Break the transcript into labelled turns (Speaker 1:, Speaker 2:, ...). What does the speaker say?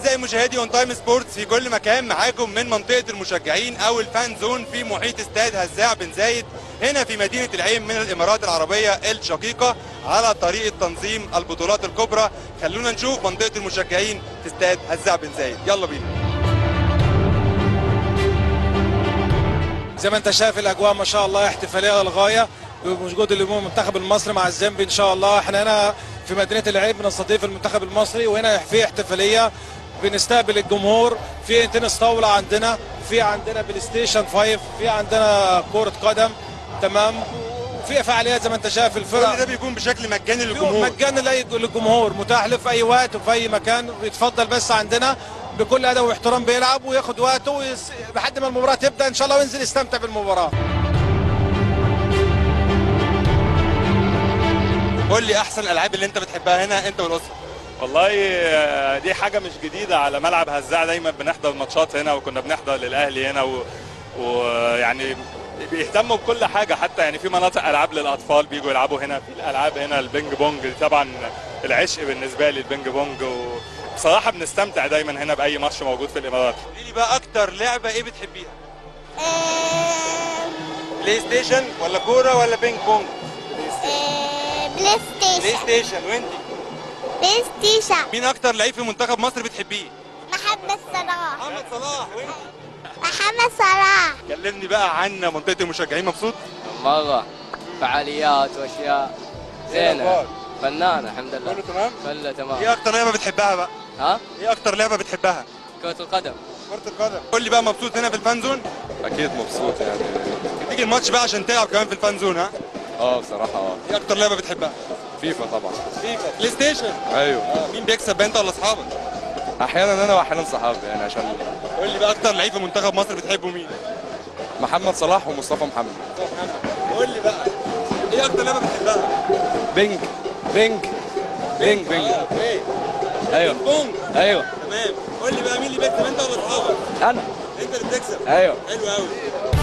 Speaker 1: اعزائي مشاهدي اون تايم سبورتس في كل مكان معاكم من منطقه المشجعين او الفان زون في محيط استاد هزاع بن زايد هنا في مدينه العين من الامارات العربيه الشقيقه على طريقه تنظيم البطولات الكبرى خلونا نشوف منطقه المشجعين في استاد هزاع بن زايد يلا بينا
Speaker 2: زي ما انت شايف الاجواء ما شاء الله احتفاليه للغايه بوجود اليوم المنتخب المصري مع الزامبي ان شاء الله احنا هنا في مدينه العين بنستضيف المنتخب المصري وهنا في احتفاليه بنستقبل الجمهور في تنس طاوله عندنا في عندنا بلاي ستيشن 5 في عندنا كره قدم تمام وفي فعاليات زي ما انت شايف
Speaker 1: كل
Speaker 2: الفرق
Speaker 1: ده بيكون بشكل مجاني للجمهور
Speaker 2: مجانا لاي للجمهور متاح له في اي وقت وفي اي مكان بيتفضل بس عندنا بكل ادب واحترام بيلعب وياخد وقته ويس... لحد ما المباراه تبدا ان شاء الله وينزل يستمتع بالمباراه
Speaker 1: قول لي احسن الالعاب اللي انت بتحبها هنا انت والاسره
Speaker 3: والله آه، دي حاجة مش جديدة على ملعب هزاع دايما بنحضر ماتشات هنا وكنا بنحضر للأهلي هنا و- ويعني بيهتموا بكل حاجة حتى يعني في مناطق ألعاب للأطفال بيجوا يلعبوا هنا في الألعاب هنا البينج بونج دي طبعا العشق بالنسبة لي البينج بونج وبصراحة بنستمتع دايما هنا بأي ماتش موجود في الإمارات
Speaker 1: قولي لي بقى اكتر لعبه ايه بتحبيها بلاي ستيشن ولا كوره ولا بينج بونج
Speaker 4: بلاي
Speaker 1: بلاي
Speaker 4: ستيشن
Speaker 1: ستيشن وانت
Speaker 4: بلاي ستيشن
Speaker 1: مين اكتر لعيب في منتخب مصر بتحبيه
Speaker 4: محمد صلاح
Speaker 1: محمد صلاح وانت
Speaker 4: محمد صلاح
Speaker 1: كلمني بقى عن منطقه المشجعين مبسوط
Speaker 5: مرة فعاليات واشياء زينة فنانة الحمد لله
Speaker 1: كله تمام
Speaker 5: كله
Speaker 1: ايه
Speaker 5: تمام
Speaker 1: اكتر لعبه بتحبها بقى
Speaker 5: ها
Speaker 1: ايه اكتر لعبه بتحبها
Speaker 5: كرة القدم
Speaker 1: كره القدم قول لي بقى مبسوط هنا في الفان زون
Speaker 6: اكيد مبسوط يعني
Speaker 1: تيجي الماتش بقى عشان تلعب كمان في الفان زون ها
Speaker 6: اه بصراحه اه
Speaker 1: ايه اكتر لعبه بتحبها
Speaker 6: فيفا طبعا
Speaker 1: فيفا بلاي ستيشن
Speaker 6: ايوه
Speaker 1: آه، مين بيكسب انت ولا اصحابك
Speaker 6: احيانا انا واحيانا صحابي يعني عشان
Speaker 1: قول لي بقى اكتر لعيب في منتخب مصر بتحبه مين
Speaker 6: محمد صلاح ومصطفى محمد
Speaker 1: قول لي بقى ايه اكتر لعبه بتحبها
Speaker 6: بينج بينج بينج بينج
Speaker 1: اه اوكي
Speaker 6: ايوه
Speaker 1: بونج
Speaker 6: ايوه
Speaker 1: تمام قول لي بقى مين اللي بيكسب انت ولا اصحابك
Speaker 6: انا
Speaker 1: انت اللي بتكسب
Speaker 6: ايوه
Speaker 1: حلو قوي